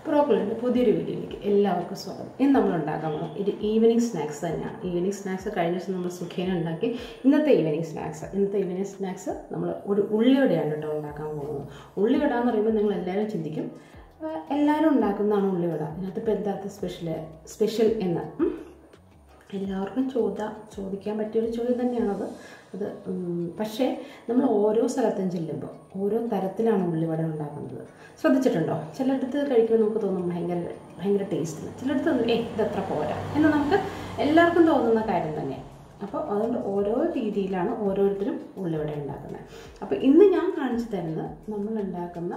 ബ്രോക്കോളിൻ്റെ പുതിയൊരു വീഡിയോയിലേക്ക് എല്ലാവർക്കും സ്വാഗതം ഇന്ന് നമ്മൾ ഉണ്ടാക്കാൻ പോകുന്നത് ഒരു ഈവനിങ് സ്നാക്സ് തന്നെയാണ് ഈവനിങ് സ്നാക്സ് കഴിഞ്ഞ ദിവസം നമ്മൾ സുഖേന ഉണ്ടാക്കി ഇന്നത്തെ ഈവനിങ് സ്നാക്സ് ഇന്നത്തെ ഈവനിങ് സ്നാക്സ് നമ്മൾ ഒരു ഉള്ളിവടയാണ് കേട്ടോ ഉണ്ടാക്കാൻ പോകുന്നത് ഉള്ളിവട എന്ന് പറയുമ്പോൾ നിങ്ങൾ എല്ലാവരും ചിന്തിക്കും ആ, എല്ലാവരും ഉണ്ടാക്കുന്നതാണ് ഉള്ളിവട ഇതിനകത്ത് ഇപ്പോൾ എന്താ സ്പെഷ്യൽ സ്പെഷ്യൽ എന്ന് ഉം. എല്ലാവർക്കും ചോദ ചോദിക്കാൻ പറ്റിയൊരു ചോദ്യം തന്നെയാണത് അത് ഉം, പക്ഷേ നമ്മൾ ഓരോ സ്ഥലത്തും ചെല്ലുമ്പോൾ ഓരോ തരത്തിലാണ് ഉള്ളിവട ഉണ്ടാക്കുന്നത് ശ്രദ്ധിച്ചിട്ടുണ്ടോ ചിലയിടത്ത് കഴിക്കുമ്പോൾ നമുക്ക് തോന്നും ഭയങ്കര ഭയങ്കര ടേസ്റ്റ് ചിലയിടത്ത് തോന്നും ഏ ഇതത്ര പോരാ എന്ന് നമുക്ക് എല്ലാവർക്കും തോന്നുന്ന കാര്യം തന്നെ അപ്പോൾ അതുകൊണ്ട് ഓരോ രീതിയിലാണ് ഓരോരുത്തരും ഉള്ളിവട ഉണ്ടാക്കുന്നത് അപ്പോൾ ഇന്ന് ഞാൻ കാണിച്ചു തരുന്നത് നമ്മൾ ഉണ്ടാക്കുന്ന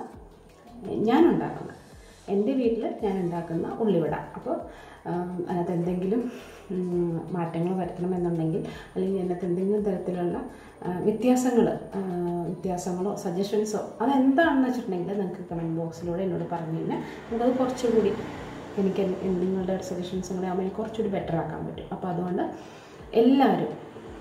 ഞാൻ ഉണ്ടാക്കുന്ന എൻ്റെ വീട്ടിൽ ഞാൻ ഉണ്ടാക്കുന്ന ഉള്ളിവട അപ്പോൾ ആം, അതിനകത്ത് എന്തെങ്കിലും ഉം, മാറ്റങ്ങൾ വരുത്തണമെന്നുണ്ടെങ്കിൽ അല്ലെങ്കിൽ അതിനകത്ത് എന്തെങ്കിലും തരത്തിലുള്ള വ്യത്യാസങ്ങൾ വ്യത്യാസങ്ങളോ സജഷൻസോ അതെന്താണെന്ന് വെച്ചിട്ടുണ്ടെങ്കിൽ നിങ്ങൾക്ക് കമൻറ്റ് ബോക്സിലൂടെ എന്നോട് പറഞ്ഞു കഴിഞ്ഞാൽ നമുക്കത് കുറച്ചുകൂടി എനിക്ക് എൻ- എൻ- നിങ്ങളുടെ സജഷൻസും കൂടെ ആകുമ്പോൾ എനിക്ക് കുറച്ചുകൂടി ബെറ്റർ ആക്കാൻ പറ്റും അപ്പോൾ അതുകൊണ്ട് എല്ലാവരും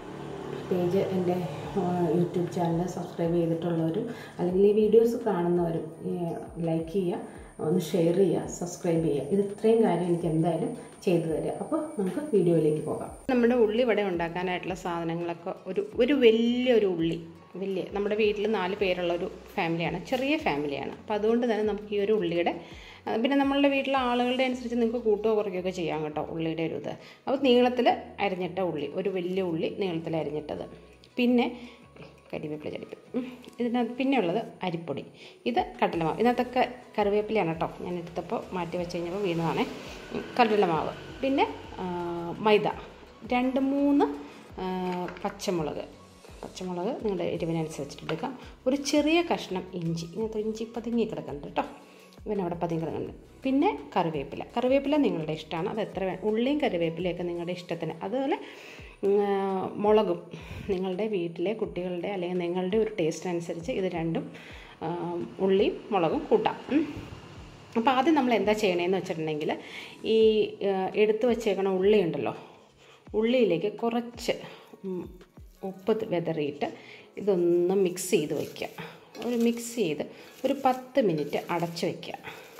പേജ് എൻ്റെ യൂട്യൂബ് ചാനൽ സബ്സ്ക്രൈബ് ചെയ്തിട്ടുള്ളവരും അല്ലെങ്കിൽ ഈ വീഡിയോസ് കാണുന്നവരും ലൈക്ക് ചെയ്യുക ഒന്ന് ഷെയർ ചെയ്യുക സബ്സ്ക്രൈബ് ചെയ്യുക ഇത് ഇത്രയും കാര്യം എനിക്ക് എന്തായാലും ചെയ്തു തരിക അപ്പോൾ നമുക്ക് വീഡിയോയിലേക്ക് പോകാം നമ്മുടെ ഉള്ളി ഇവിടെ ഉണ്ടാക്കാനായിട്ടുള്ള സാധനങ്ങളൊക്കെ ഒരു ഒരു വലിയൊരു ഉള്ളി വലിയ നമ്മുടെ വീട്ടിൽ നാല് പേരുള്ള ഒരു ഫാമിലിയാണ് ചെറിയ ഫാമിലിയാണ് അപ്പോൾ അതുകൊണ്ട് തന്നെ നമുക്ക് ഈ ഒരു ഉള്ളിയുടെ ആ, പിന്നെ നമ്മളുടെ വീട്ടിലെ ആളുകളുടെ അനുസരിച്ച് നിങ്ങൾക്ക് കൂട്ടുകയോ കുറയ്ക്കുകയൊക്കെ ചെയ്യാം കേട്ടോ ഉള്ളിയുടെ ഒരു ഇത് അപ്പോൾ നീളത്തിൽ അരിഞ്ഞിട്ട ഉള്ളി ഒരു വലിയ ഉള്ളി നീളത്തിൽ അരിഞ്ഞിട്ടത് പിന്നെ കരിവേപ്പില ചടിപ്പ് ഉം. ഇതിനകത്ത് പിന്നെ ഉള്ളത് അരിപ്പൊടി ഇത് കടലമാവ് ഇതിനകത്തൊക്കെ കറിവേപ്പിലയാണ് കേട്ടോ ഞാൻ എടുത്തപ്പോൾ മാറ്റി വെച്ച് കഴിഞ്ഞപ്പോൾ വീണതാണേ ഉം, കടലമാവ് പിന്നെ ആ, മൈദ രണ്ട് മൂന്ന് ആ, പച്ചമുളക് പച്ചമുളക് നിങ്ങളുടെ എരിവിനനുസരിച്ചിട്ട് എടുക്കാം ഒരു ചെറിയ കഷ്ണം ഇഞ്ചി ഇങ്ങനത്തെ ഇഞ്ചി പതുങ്ങി കിടക്കുന്നുണ്ട് കേട്ടോ ഇവൻ അവിടെ പതിയും കിടക്കുന്നുണ്ട് പിന്നെ കറിവേപ്പില കറിവേപ്പില നിങ്ങളുടെ ഇഷ്ടമാണ് അത് എത്ര വേ- ഉള്ളിയും കറിവേപ്പിലയൊക്കെ നിങ്ങളുടെ ഇഷ്ടത്തിന് അതുപോലെ ഉം, ആ, മുളകും നിങ്ങളുടെ വീട്ടിലെ കുട്ടികളുടെ അല്ലെങ്കിൽ നിങ്ങളുടെ ഒരു ടേസ്റ്റ് അനുസരിച്ച് ഇത് രണ്ടും ആ, ഉള്ളിയും മുളകും കൂട്ടാം ഉം. അപ്പോൾ ആദ്യം നമ്മൾ എന്താ ചെയ്യണേന്ന് വെച്ചിട്ടുണ്ടെങ്കിൽ ഈ ആ, എടുത്തു വച്ചേക്കണ ഉള്ളി ഉണ്ടല്ലോ ഉള്ളിയിലേക്ക് കുറച്ച് ഉം, ഉപ്പ് വിതറിയിട്ട് ഇതൊന്ന് മിക്സ് ചെയ്ത് വയ്ക്കുക ഒരു മിക്സ് ചെയ്ത് ഒരു പത്ത് മിനിറ്റ് അടച്ചു വയ്ക്കുക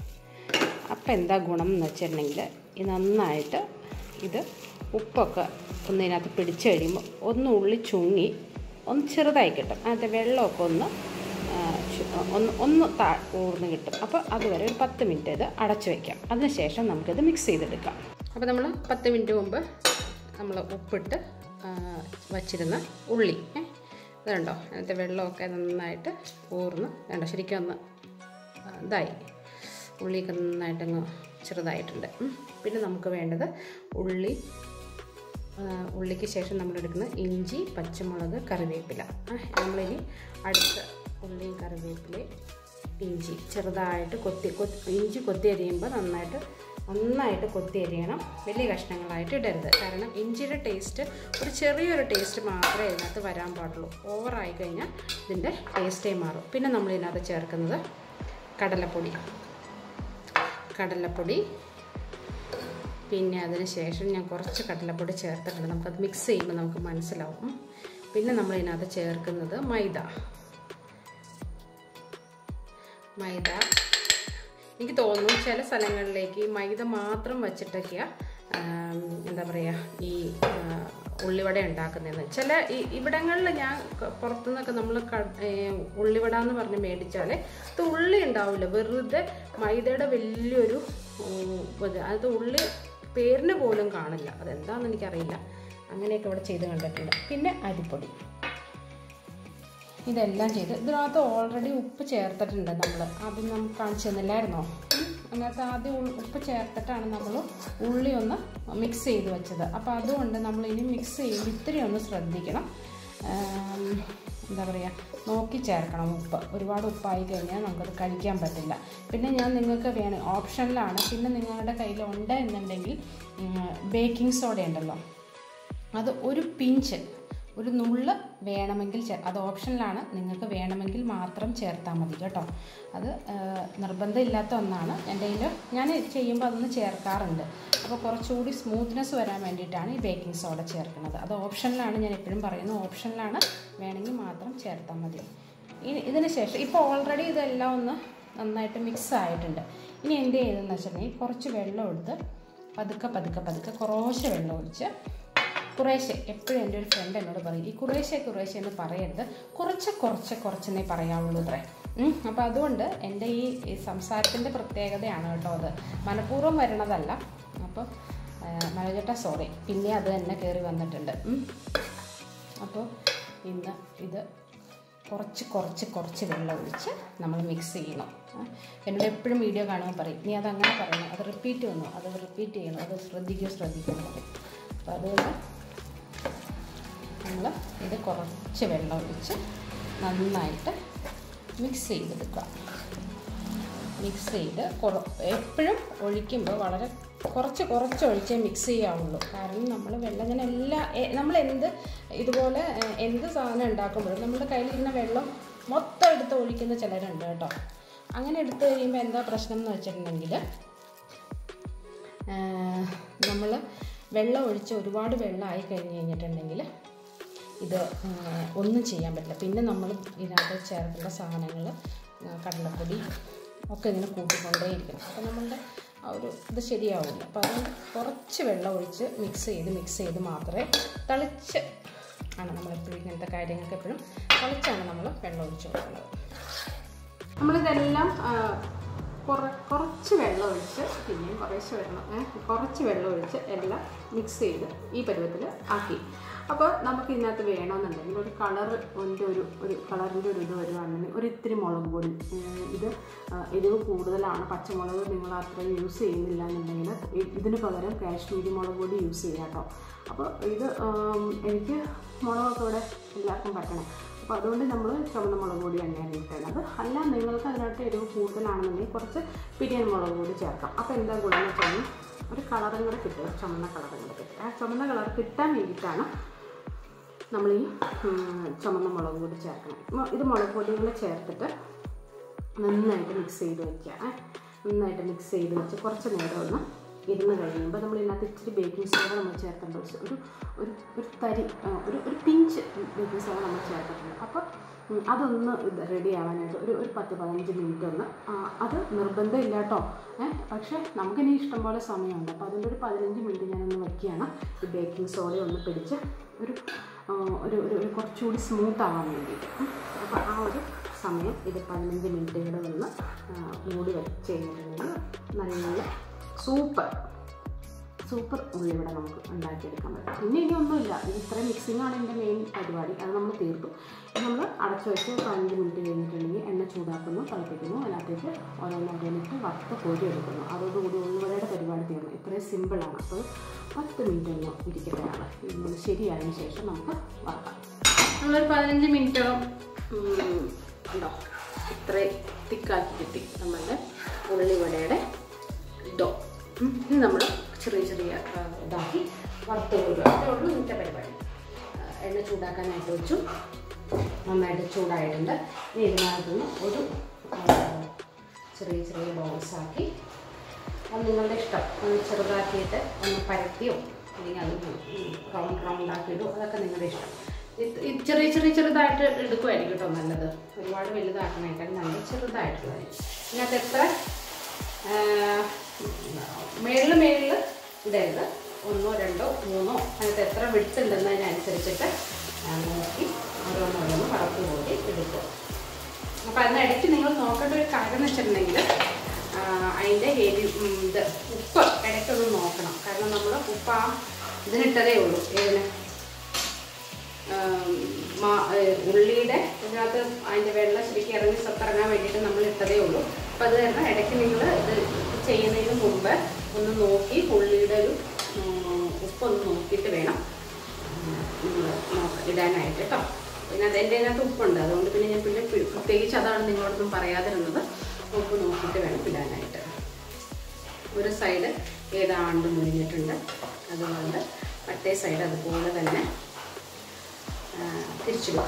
അപ്പോൾ എന്താ ഗുണം എന്ന് വെച്ചിട്ടുണ്ടെങ്കിൽ ഇത് നന്നായിട്ട് ഇത് ഉപ്പൊക്കെ ഒന്ന് ഇതിനകത്ത് പിടിച്ച് കഴിയുമ്പോൾ ഒന്ന് ഉള്ളി ചുങ്ങി ഒന്ന് ചെറുതായി കിട്ടും അതിനകത്ത് വെള്ളമൊക്കെ ഒന്ന് ആ, ചു- ഒന്ന് ഒന്ന് താ ഊർന്ന് കിട്ടും അപ്പോൾ അതുവരെ ഒരു പത്ത് മിനിറ്റ് ഇത് അടച്ചു വയ്ക്കാം അതിനുശേഷം നമുക്കിത് മിക്സ് ചെയ്തെടുക്കാം അപ്പോൾ നമ്മൾ പത്ത് മിനിറ്റ് മുമ്പ് നമ്മൾ ഉപ്പിട്ട് ആ, വച്ചിരുന്ന ഉള്ളി ഏ, ഇതുണ്ടോ അതിനകത്തെ വെള്ളമൊക്കെ നന്നായിട്ട് ഊർന്ന് വേണ്ട ശരിക്കും ഒന്ന് ആ, ഇതായി ഉള്ളിയൊക്കെ നന്നായിട്ടങ്ങ് ചെറുതായിട്ടുണ്ട് ഉം. പിന്നെ നമുക്ക് വേണ്ടത് ഉള്ളി ആ, ഉള്ളിക്ക് ശേഷം നമ്മൾ എടുക്കുന്ന ഇഞ്ചി പച്ചമുളക് കറിവേപ്പില ആ, നമ്മളിനി അടുത്ത ഉള്ളിയും കറിവേപ്പിലയും ഇഞ്ചി ചെറുതായിട്ട് കൊത്തി കൊത്തി ഇഞ്ചി കൊത്തി അരിയുമ്പോൾ നന്നായിട്ട് നന്നായിട്ട് കൊത്തി അരിയണം വലിയ കഷ്ണങ്ങളായിട്ട് ഇടരുത് കാരണം ഇഞ്ചിയുടെ ടേസ്റ്റ് ഒരു ചെറിയൊരു ടേസ്റ്റ് മാത്രമേ ഇതിനകത്ത് വരാൻ പാടുള്ളൂ ഓവറായി കഴിഞ്ഞാൽ ഇതിൻ്റെ ടേസ്റ്റേ മാറും പിന്നെ നമ്മൾ ഇതിനകത്ത് ചേർക്കുന്നത് കടലപ്പൊടി കടലപ്പൊടി പിന്നെ അതിന് ശേഷം ഞാൻ കുറച്ച് കടലപ്പൊടി ചേർത്തിട്ടുണ്ട് നമുക്കത് മിക്സ് ചെയ്യുമ്പോൾ നമുക്ക് മനസ്സിലാവും ഉം. പിന്നെ നമ്മൾ ഇതിനകത്ത് ചേർക്കുന്നത് മൈദ മൈദ എനിക്ക് തോന്നുന്നു ചില സ്ഥലങ്ങളിലേക്ക് ഈ മൈദ മാത്രം വച്ചിട്ടൊക്കെയാണ് എന്താ പറയുക ഈ ആ, ഉള്ളിവട ഉണ്ടാക്കുന്നതെന്ന് ചില ഈ ഇവിടങ്ങളിൽ ഞാൻ ക- പുറത്തുനിന്നൊക്കെ നമ്മൾ ഉള്ളിവട എന്ന് പറഞ്ഞ് മേടിച്ചാൽ അത് ഉള്ളി ഉണ്ടാവില്ല വെറുതെ മൈദയുടെ വലിയൊരു ഉം, ഇത് അത് ഉള്ളി പേരിന് പോലും കാണില്ല അതെന്താണെന്ന് എനിക്കറിയില്ല അങ്ങനെയൊക്കെ ഇവിടെ ചെയ്ത് കണ്ടിട്ടുണ്ട് പിന്നെ അരിപ്പൊടി ഇതെല്ലാം ചെയ്ത് ഇതിനകത്ത് ഓൾറെഡി ഉപ്പ് ചേർത്തിട്ടുണ്ട് നമ്മൾ ആദ്യം നമുക്ക് കാണിച്ചു തന്നില്ലായിരുന്നോ ഉം. അതിനകത്ത് ആദ്യം ഉൾ- ഉപ്പ് ചേർത്തിട്ടാണ് നമ്മൾ ഉള്ളി ഒന്ന് മിക്സ് ചെയ്ത് വെച്ചത് അപ്പോൾ അതുകൊണ്ട് നമ്മൾ ഇനി മിക്സ് ചെയ്യുമ്പോൾ ഇത്തിരി ഒന്ന് ശ്രദ്ധിക്കണം ആം, എന്താ പറയുക നോക്കി ചേർക്കണം ഉപ്പ് ഒരുപാട് ഉപ്പായി കഴിഞ്ഞാൽ നമുക്കത് കഴിക്കാൻ പറ്റില്ല പിന്നെ ഞാൻ നിങ്ങൾക്ക് വേണം ഓപ്ഷനിലാണ് പിന്നെ നിങ്ങളുടെ കയ്യിൽ ഉണ്ട് എന്നുണ്ടെങ്കിൽ ബേക്കിംഗ് സോഡ ഉണ്ടല്ലോ അത് ഒരു പിഞ്ച് ഒരു നുള്ള് വേണമെങ്കിൽ ചേ അത് ഓപ്ഷനിലാണ് നിങ്ങൾക്ക് വേണമെങ്കിൽ മാത്രം ചേർത്താൽ മതി കേട്ടോ അത് ആ, നിർബന്ധമില്ലാത്ത ഒന്നാണ് എൻ്റെ കയ്യിൽ ഞാൻ ചെയ്യുമ്പോൾ അതൊന്ന് ചേർക്കാറുണ്ട് അപ്പോൾ കുറച്ചുകൂടി സ്മൂത്ത്നെസ് വരാൻ വേണ്ടിയിട്ടാണ് ഈ ബേക്കിംഗ് സോഡ ചേർക്കുന്നത് അത് ഓപ്ഷനിലാണ് ഞാൻ എപ്പോഴും പറയുന്നത് ഓപ്ഷനിലാണ് വേണമെങ്കിൽ മാത്രം ചേർത്താൽ മതി ഇനി ഇതിന് ശേഷം ഇപ്പോൾ ഓൾറെഡി ഇതെല്ലാം ഒന്ന് നന്നായിട്ട് മിക്സ് ആയിട്ടുണ്ട് ഇനി എന്ത് ചെയ്തെന്ന് വെച്ചിട്ടുണ്ടെങ്കിൽ കുറച്ച് വെള്ളം എടുത്ത് പതുക്കെ പതുക്കെ പതുക്കെ കുറേശ്ശെ വെള്ളം ഒഴിച്ച് കുറേശ്ശെ എപ്പോഴും എൻ്റെ ഒരു ഫ്രണ്ട് എന്നോട് പറയും ഈ കുറേശ്ശെ കുറേശ്ശെ എന്ന് പറയരുത് കുറച്ച് കുറച്ച് കുറച്ചെന്നേ പറയാവുള്ളൂ അത്രേ അപ്പോൾ അതുകൊണ്ട് എൻ്റെ ഈ ഈ സംസാരത്തിൻ്റെ പ്രത്യേകതയാണ് കേട്ടോ അത് മനഃപൂർവ്വം വരണതല്ല അപ്പോൾ മഴചേട്ട സോറി പിന്നെ അത് തന്നെ കയറി വന്നിട്ടുണ്ട് ഉം. അപ്പോൾ ഇന്ന് ഇത് കുറച്ച് കുറച്ച് കുറച്ച് വെള്ളം ഒഴിച്ച് നമ്മൾ മിക്സ് ചെയ്യണം ആ. എന്നോട് എപ്പോഴും വീഡിയോ കാണുമ്പോൾ പറയും നീ അതങ്ങനെ പറയണം അത് റിപ്പീറ്റ് വന്നു അത് റിപ്പീറ്റ് ചെയ്യണം അത് ശ്രദ്ധിക്കുക ശ്രദ്ധിക്കണം പറയും അപ്പോൾ അതുകൊണ്ട് നമ്മൾ ഇത് കുറച്ച് വെള്ളം ഒഴിച്ച് നന്നായിട്ട് മിക്സ് ചെയ്തെടുക്കുക മിക്സ് ചെയ്ത് കുറ എപ്പോഴും ഒഴിക്കുമ്പോൾ വളരെ കുറച്ച് കുറച്ച് ഒഴിച്ചേ മിക്സ് ചെയ്യാവുള്ളൂ കാരണം നമ്മൾ വെള്ളം ഇങ്ങനെ എല്ലാ എ- നമ്മൾ എന്ത് ഇതുപോലെ എ, എന്ത് സാധനം ഉണ്ടാക്കുമ്പോഴും നമ്മുടെ കയ്യിലിരുന്ന വെള്ളം മൊത്തം എടുത്ത് ഒഴിക്കുന്ന ചിലരുണ്ട് കേട്ടോ അങ്ങനെ എടുത്തു കഴിയുമ്പോൾ എന്താ പ്രശ്നം എന്ന് വെച്ചിട്ടുണ്ടെങ്കിൽ നമ്മൾ വെള്ളം ഒഴിച്ച് ഒരുപാട് വെള്ളമായി കഴിഞ്ഞ് കഴിഞ്ഞിട്ടുണ്ടെങ്കിൽ ഇത് ആ, ഒന്നും ചെയ്യാൻ പറ്റില്ല പിന്നെ നമ്മൾ ഇതിനകത്ത് ചേർക്കേണ്ട സാധനങ്ങൾ കടലപ്പൊടി ഒക്കെ ഇങ്ങനെ കൂട്ടിക്കൊണ്ടേയിരിക്കണം അപ്പോൾ നമ്മളുടെ ആ ഒരു ഇത് ശരിയാവില്ല അപ്പോൾ അതുകൊണ്ട് കുറച്ച് വെള്ളം ഒഴിച്ച് മിക്സ് ചെയ്ത് മിക്സ് ചെയ്ത് മാത്രമേ തളിച്ച് ആണ് നമ്മളെപ്പോഴും ഇങ്ങനത്തെ കാര്യങ്ങൾക്ക് എപ്പോഴും തളിച്ചാണ് നമ്മൾ വെള്ളം ഒഴിച്ച് കൊടുക്കുന്നത് നമ്മളിതെല്ലാം ആ, കുറ കുറച്ച് വെള്ളം ഒഴിച്ച് പിന്നെയും കുറേശ്ശെ വെള്ളം ഏ, കുറച്ച് വെള്ളം ഒഴിച്ച് എല്ലാം മിക്സ് ചെയ്ത് ഈ പരുവത്തിൽ ആക്കി അപ്പോൾ നമുക്ക് ഇതിനകത്ത് വേണമെന്നുണ്ടെങ്കിൽ ഒരു കളർ ഒരു ഒരു ഒരു കളറിൻ്റെ ഒരു ഇത് വരുവാണെങ്കിൽ ഒരു ഇത്തിരി മുളക് പൊടി ഏ, ഇത് ആ, എരിവ് കൂടുതലാണ് പച്ചമുളക് നിങ്ങൾ അത്രയും യൂസ് ചെയ്യുന്നില്ല എന്നുണ്ടെങ്കിൽ ഇ- ഇതിന് പകരം കാശ്മീരി മുളക് പൊടി യൂസ് ചെയ്യാം കേട്ടോ അപ്പോൾ ഇത് ആം, എനിക്ക് മുളകൊക്കെ ഇവിടെ എല്ലാവർക്കും പറ്റണം അപ്പോൾ അതുകൊണ്ട് നമ്മൾ ചുവന്ന മുളക് പൊടി തന്നെയാണ് ഇട്ടത് അല്ല നിങ്ങൾക്ക് അതിനകത്ത് എരിവ് കൂടുതലാണെന്നുണ്ടെങ്കിൽ കുറച്ച് പിരിയൻ മുളക് പൊടി ചേർക്കാം അപ്പോൾ എന്താ ഗുണം എന്ന് വെച്ചാൽ ഒരു കളറും കൂടെ കിട്ടും ഒരു ചുമന്ന കളറും കൂടെ കിട്ടും ആ ചുമന്ന കളർ കിട്ടാൻ വേണ്ടിയിട്ടാണ് നമ്മൾ ഈ ഉം, ചുമന്ന മുളക് പൊടി ചേർക്കണം മ- ഇത് മുളക് പൊടിയും കൂടെ ചേർത്തിട്ട് നന്നായിട്ട് മിക്സ് ചെയ്ത് വയ്ക്കുക ഏ. നന്നായിട്ട് മിക്സ് ചെയ്ത് വെച്ച് കുറച്ച് നേരം ഒന്ന് ഇരുന്ന് കഴിയുമ്പോൾ നമ്മൾ ഇതിനകത്ത് ഇച്ചിരി ബേക്കിംഗ് സോഡ നമ്മൾ ചേർക്കേണ്ട ഒരു ഒരു ഒരു ഒരു തരി ആ, ഒരു ഒരു പിഞ്ച് ബേക്കിംഗ് സോഡ നമ്മൾ ചേർത്തിട്ടുണ്ട് അപ്പോൾ ഉം, അതൊന്ന് ഇത് റെഡി ആവാനായിട്ട് ഒരു ഒരു പത്ത് പതിനഞ്ച് മിനിറ്റ് ഒന്ന് ആ, അത് നിർബന്ധമില്ല കേട്ടോ ഏഹ് പക്ഷേ നമുക്കിനി ഇഷ്ടംപോലെ സമയമുണ്ട് അപ്പോൾ അതിൻ്റെ ഒരു പതിനഞ്ച് മിനിറ്റ് ഞാനൊന്ന് വയ്ക്കുകയാണ് ഈ ബേക്കിംഗ് സോഡ ഒന്ന് പിടിച്ച് ഒരു ആ, ഒരു ഒരു ഒരു കുറച്ചുകൂടി സ്മൂത്ത് ആവാൻ വേണ്ടിയിട്ട് അപ്പോൾ ആ ഒരു സമയം ഇത് പതിനഞ്ച് മിനിറ്റ് കൂടെ ഒന്ന് ആ, മൂടി വെച്ച് കഴിഞ്ഞിട്ടുണ്ടെങ്കിൽ നല്ല സൂപ്പർ സൂപ്പർ ഉള്ളിവിടെ നമുക്ക് ഉണ്ടാക്കിയെടുക്കാൻ പറ്റും പിന്നെ ഇനി ഒന്നുമില്ല ഇത് ഇത്രയും മിക്സിംഗ് ആണ് എൻ്റെ മെയിൻ പരിപാടി അത് നമ്മൾ തീർത്തു ഇത് നമ്മൾ അടച്ചു വെച്ച് പതിനഞ്ച് മിനിറ്റ് കഴിഞ്ഞിട്ടുണ്ടെങ്കിൽ എണ്ണ ചൂടാക്കുന്നു തിളപ്പിക്കുന്നു അതിനകത്തേക്ക് ഓരോന്നോരോന്നിട്ട് വറുത്ത് കോരി എടുക്കുന്നു അതോടുകൂടി ഉള്ളിവടയുടെ പരിപാടി തീർന്നു ഇത്രയും സിമ്പിളാണ് അപ്പോൾ പത്ത് മിനിറ്റ് ഒന്ന് ഇരിക്കട്ടെയാണ് ഇത് ശരിയായതിനു ശേഷം നമുക്ക് വറക്കാം നമ്മളൊരു പതിനഞ്ച് മിനിറ്റോളം ഉം, ഉണ്ടോ ഇത്രയും തിക്കാക്കി കിട്ടി നമ്മളുടെ ഉള്ളിവടയുടെ ഡോ ഉം. ഇനി നമ്മൾ ചെറിയ ചെറിയ ആ, ഇതാക്കി വറുത്ത് കൊടുക്കുക അതേ ഉള്ളൂ ഇന്നത്തെ പരിപാടി ആ, എണ്ണ ചൂടാക്കാനായിട്ട് വെച്ചു നന്നായിട്ട് ചൂടായിട്ടുണ്ട് ഇനി ഇതിനകത്ത് നിന്ന് ഒരു ആ, ചെറിയ ചെറിയ ബോൾസ് ആക്കി അത് നിങ്ങളുടെ ഇഷ്ടം ഒന്ന് ചെറുതാക്കിയിട്ട് ഒന്ന് പരത്തിയോ അല്ലെങ്കിൽ അത് റൗണ്ട് റൗണ്ട് ആക്കിയിടോ അതൊക്കെ നിങ്ങളുടെ ഇഷ്ടം ഇത് ഇത് ചെറിയ ചെറിയ ചെറുതായിട്ട് എടുക്കുമായിരിക്കും കേട്ടോ നല്ലത് ഒരുപാട് വലുതാക്കണേക്കാൾ നല്ലത് ചെറുതായിട്ടുള്ളതായിരിക്കും ഇതിനകത്ത് എത്ര മേളിൽ മേളിൽ ഇടരുത് ഒന്നോ രണ്ടോ മൂന്നോ അതിനകത്ത് എത്ര വിടുത്തുണ്ടെന്നതിനനുസരിച്ചിട്ട് ആ, നോക്കി ഓരോന്നോരോന്ന് വറുത്ത് കൂടി എടുക്കും അപ്പോൾ അതിനിടയ്ക്ക് നിങ്ങൾ നോക്കേണ്ട ഒരു കാര്യം എന്ന് വെച്ചിട്ടുണ്ടെങ്കിൽ ആ, അതിൻ്റെ എരി ഉം, ഇത് ഉപ്പ് ഇടയ്ക്കൊന്ന് നോക്കണം കാരണം നമ്മൾ ഉപ്പ് ആ ഇതിനിട്ടതേ ഉള്ളൂ ഏതിന് ആം, മാ- ഏ, ഉള്ളിയുടെ ഇതിനകത്ത് അതിൻ്റെ വെള്ളം ശരിക്കും ഇറങ്ങി സത്തിറങ്ങാൻ വേണ്ടിയിട്ട് നമ്മൾ ഇട്ടതേ ഉള്ളൂ അപ്പം അത് കാരണം ഇടയ്ക്ക് നിങ്ങൾ ഇത് ചെയ്യുന്നതിന് മുമ്പ് ഒന്ന് നോക്കി ഉള്ളിയുടെ ഒരു ഉം, ഉപ്പൊന്ന് നോക്കിയിട്ട് വേണം നിങ്ങൾ നോക്ക ഇടാനായിട്ട് കേട്ടോ പിന്നെ അത് എൻ്റെ അതിനകത്ത് ഉപ്പുണ്ട് അതുകൊണ്ട് പിന്നെ ഞാൻ പിന്നെ പി- പ്രത്യേകിച്ച് അതാണ് നിങ്ങളോടൊന്നും പറയാതിരുന്നത് ഉപ്പ് നോക്കിയിട്ട് വേണം ഇടാനായിട്ട് ഒരു സൈഡ് ഏതാണ്ട് മുരിഞ്ഞിട്ടുണ്ട് അതുകൊണ്ട് മറ്റേ സൈഡ് അതുപോലെ തന്നെ ആ, തിരിച്ചിടുക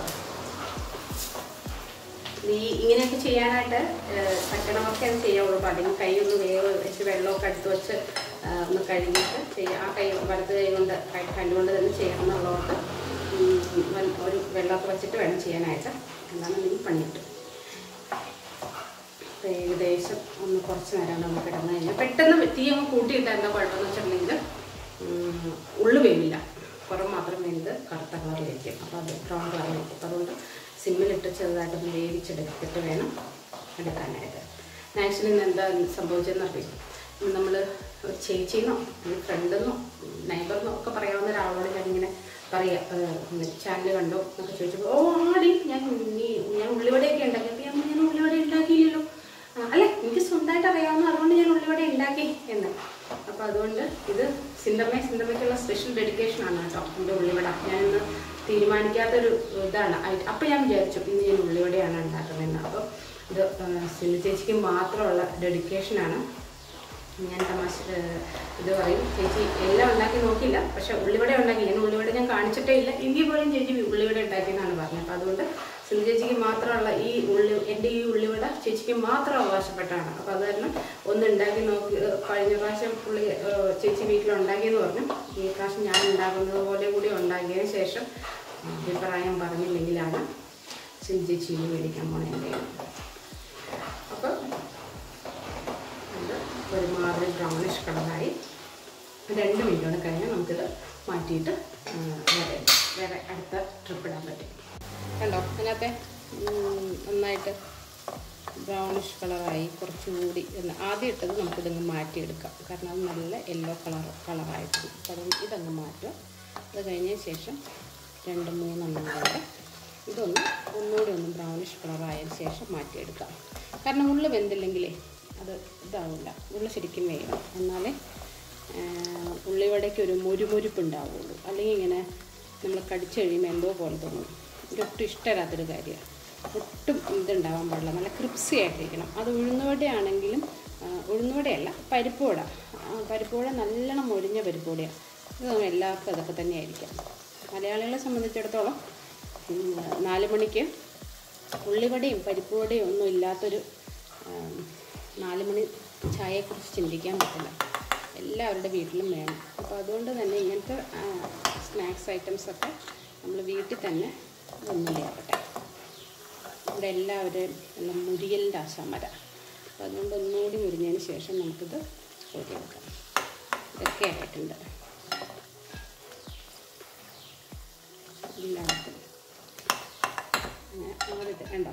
ഈ ഇങ്ങനെയൊക്കെ ചെയ്യാനായിട്ട് ഏഹ്, പറ്റണമൊക്കെ അത് ചെയ്യാവുള്ളൂ അപ്പോൾ അല്ലെങ്കിൽ കൈ ഒന്ന് വേവ് വെച്ച് വെള്ളമൊക്കെ എടുത്ത് വെച്ച് ആ, ഒന്ന് കഴുകിയിട്ട് ചെയ്യാം ആ കൈ വലത്ത് കൈ കൊണ്ട് കൈ കണ്ടുകൊണ്ട് തന്നെ ചെയ്യണം എന്നുള്ളതുകൊണ്ട് ഉം, വൽ- ഒരു വെള്ളമൊക്കെ വെച്ചിട്ട് വേണം ചെയ്യാനായിട്ട് എന്നാണ് നിങ്ങൾ പണി കിട്ടും അപ്പോൾ ഏകദേശം ഒന്ന് കുറച്ച് നേരം നമ്മൾ കിടന്നു കഴിഞ്ഞാൽ പെട്ടെന്ന് തീ അങ്ങ് കൂട്ടിയിട്ടാൽ എന്താ കുഴപ്പമെന്ന് വെച്ചിട്ടുണ്ടെങ്കിൽ ഉം, ഉള്ളു വേവില്ല പുറം മാത്രം വെന്ത് കറുത്ത കളറിലേക്ക് അപ്പോൾ അത് ബ്രൗൺ കളറിലേക്ക് അപ്പോൾ അതുകൊണ്ട് സിമ്മിലിട്ട് ചെറുതായിട്ടൊന്ന് വേവിച്ചെടുത്തിട്ട് വേണം എടുക്കാനായിട്ട് ആക്ച്വലി ഇന്ന് എന്താ സംഭവിച്ചതെന്ന് അറിയാം നമ്മൾ ഒരു ചേച്ചിന്നോ ഒരു ഫ്രണ്ടെന്നോ നൈബറിനോ ഒക്കെ പറയാവുന്ന ഒരാളോട് ഞാനിങ്ങനെ പറയാം ചാനൽ കണ്ടോ എന്നൊക്കെ ചോദിച്ചപ്പോൾ ഓ ആടി ഞാൻ നീ ഞാൻ ഉള്ളിവടയൊക്കെ ഉണ്ടാക്കി അപ്പോൾ ഞാൻ പറഞ്ഞു, ഞാൻ ഉള്ളിവട ഉണ്ടാക്കിയില്ലല്ലോ ആ, അല്ല എനിക്ക് സ്വന്തമായിട്ട് അറിയാവുന്ന അതുകൊണ്ട് ഞാൻ ഉള്ളിവട ഉണ്ടാക്കി എന്ന് അപ്പോൾ അതുകൊണ്ട് ഇത് സിന്തമ്മ സിന്തമ്മയ്ക്കുള്ള സ്പെഷ്യൽ ഡെഡിക്കേഷൻ ആണ് കേട്ടോ എൻ്റെ ഉള്ളിവട ഞാനിന്ന് തീരുമാനിക്കാത്തൊരു ഇതാണ് അപ്പോൾ ഞാൻ വിചാരിച്ചു ഇന്ന് ഞാൻ ഉള്ളിവടയാണ് ഉണ്ടാക്കുന്നതെന്ന് അപ്പോൾ ഇത് സിന്ധു ചേച്ചിക്ക് മാത്രമുള്ള ഡെഡിക്കേഷനാണ് ഞാൻ തമാശ ഏഹ് ഇത് പറയും ചേച്ചി എല്ലാം ഉണ്ടാക്കി നോക്കില്ല പക്ഷെ ഉള്ളിവട ഉണ്ടാക്കി ഞാൻ ഉള്ളിവട ഞാൻ കാണിച്ചിട്ടേ ഇല്ല എങ്കിൽ പോലും ചേച്ചി ഉള്ളിവട ഉണ്ടാക്കിയെന്നാണ് പറഞ്ഞത് അപ്പോൾ അതുകൊണ്ട് സിന്ധു ചേച്ചിക്ക് മാത്രമുള്ള ഈ ഉള്ളി എൻ്റെ ഈ ഉള്ളിവട ചേച്ചിക്ക് മാത്രം അവകാശപ്പെട്ടാണ് അപ്പോൾ അത് കാരണം ഒന്ന് ഉണ്ടാക്കി നോക്കി ഏഹ് കഴിഞ്ഞ പ്രാവശ്യം പുള്ളി ഏഹ് ചേച്ചി വീട്ടിലുണ്ടാക്കിയെന്ന് പറഞ്ഞു ഈ പ്രാവശ്യം ഞാൻ ഉണ്ടാക്കുന്നത് പോലെ കൂടി ഉണ്ടാക്കിയതിന് ശേഷം അഭിപ്രായം പറഞ്ഞില്ലെങ്കിലാണ് സിന്ധു ചേച്ചി ഇനി മേടിക്കാൻ പോണേ അപ്പോൾ ഇത് ഒരുമാതിരി ബ്രൗണിഷ് കളറായി രണ്ട് മിനിറ്റോടെ കഴിഞ്ഞാൽ നമുക്കിത് മാറ്റിയിട്ട് ആ, വേറെ വേറെ അടുത്ത ട്രിപ്പ് ഇടാൻ പറ്റും കണ്ടോ അതിനകത്തെ ഉം, നന്നായിട്ട് ബ്രൗണിഷ് കളറായി കുറച്ചുകൂടി എന്ന് ആദ്യം ഇട്ടത് നമുക്കിതങ്ങ് മാറ്റിയെടുക്കാം കാരണം അത് നല്ല യെല്ലോ കളർ കളറായിട്ട് അപ്പോൾ അതുകൊണ്ട് ഇതങ്ങ് മാറ്റുക അത് കഴിഞ്ഞതിന് ശേഷം രണ്ട് മൂന്നെണ്ണം കൂടെ ഇതൊന്ന് ഒന്നുകൂടി ഒന്ന് ബ്രൗണിഷ് കളറായതിന് ശേഷം മാറ്റിയെടുക്കാം കാരണം ഉള്ളു വെന്തില്ലെങ്കിലേ അത് ഇതാവില്ല ഉള്ളു ശരിക്കും വേണം എന്നാലേ ആ, ഉള്ളിവടയ്ക്ക് ഒരു മുരുമുരുപ്പ് ഉണ്ടാവുള്ളൂ അല്ലെങ്കിൽ ഇങ്ങനെ നമ്മൾ കടിച്ചു കഴിയുമ്പോൾ എന്തോ പോലെ തോന്നും ഇതൊട്ടും ഇഷ്ടമില്ലാത്തൊരു കാര്യമാണ് ഒട്ടും ഇതുണ്ടാവാൻ പാടില്ല നല്ല ക്രിപ്സി ആയിട്ടിരിക്കണം അത് ഉഴുന്നുവടയാണെങ്കിലും ആ, ഉഴുന്നുവടയല്ല പരിപ്പ് വട ആ, പരിപ്പ് വട നല്ലോണം മൊരിഞ്ഞ പരിപ്പ് വടയാണ് ഇത് എല്ലാവർക്കും അതൊക്കെ തന്നെയായിരിക്കാം മലയാളികളെ സംബന്ധിച്ചിടത്തോളം ഉം, നാല് മണിക്ക് ഉള്ളിവടയും പരിപ്പ് വടയും ഒന്നും ഇല്ലാത്തൊരു ആം, നാല് മണി ചായയെക്കുറിച്ച് ചിന്തിക്കാൻ പറ്റില്ല എല്ലാവരുടെ വീട്ടിലും വേണം അപ്പോൾ അതുകൊണ്ട് തന്നെ ഇങ്ങനത്തെ സ്നാക്സ് ഐറ്റംസൊക്കെ നമ്മൾ വീട്ടിൽ തന്നെ ഒന്നുകൂടിയാവട്ടെ ഇവിടെ എല്ലാവരും നല്ല മുരിയലിൻ്റെ ആശാമര അപ്പോൾ അതുകൊണ്ട് ഒന്നുകൂടി മുരിഞ്ഞതിന് ശേഷം നമുക്കിത് കോരിയെടുക്കാം ഇതൊക്കെ ആയിട്ടുണ്ട് എല്ലാവർക്കും അങ്ങനെ ആറിത് കണ്ടോ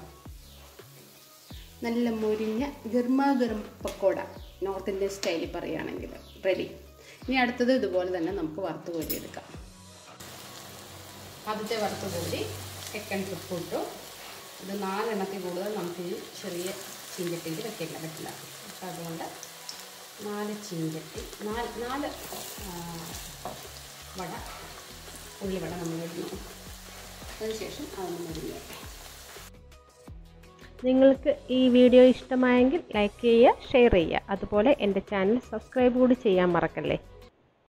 നല്ല മൊരിഞ്ഞ ഗർമാഗർം പക്കോട നോർത്ത് ഇന്ത്യൻ സ്റ്റൈലിൽ പറയുകയാണെങ്കിൽ റെഡി ഇനി അടുത്തത് ഇതുപോലെ തന്നെ നമുക്ക് വറുത്ത് കോരിയെടുക്കാം ആദ്യത്തെ വറുത്ത് കോരി സെക്കൻഡ് ട്രിപ്പ് ഇട്ടു ഇത് നാലെണ്ണത്തിൽ കൂടുതൽ നമുക്ക് ഈ ചെറിയ ചീഞ്ചട്ടിയിൽ വെക്കാൻ പറ്റില്ല അപ്പം അതുകൊണ്ട് നാല് ചീഞ്ചട്ടി നാല് നാല് ആ, വട ഉള്ളിവട നമ്മൾ ഇടുന്നു അതിനുശേഷം അതൊന്ന് മുരിഞ്ഞോട്ടെ നിങ്ങൾക്ക് ഈ വീഡിയോ ഇഷ്ടമായെങ്കിൽ ലൈക്ക് ചെയ്യുക ഷെയർ ചെയ്യുക അതുപോലെ എൻ്റെ ചാനൽ സബ്സ്ക്രൈബ് കൂടി ചെയ്യാൻ മറക്കല്ലേ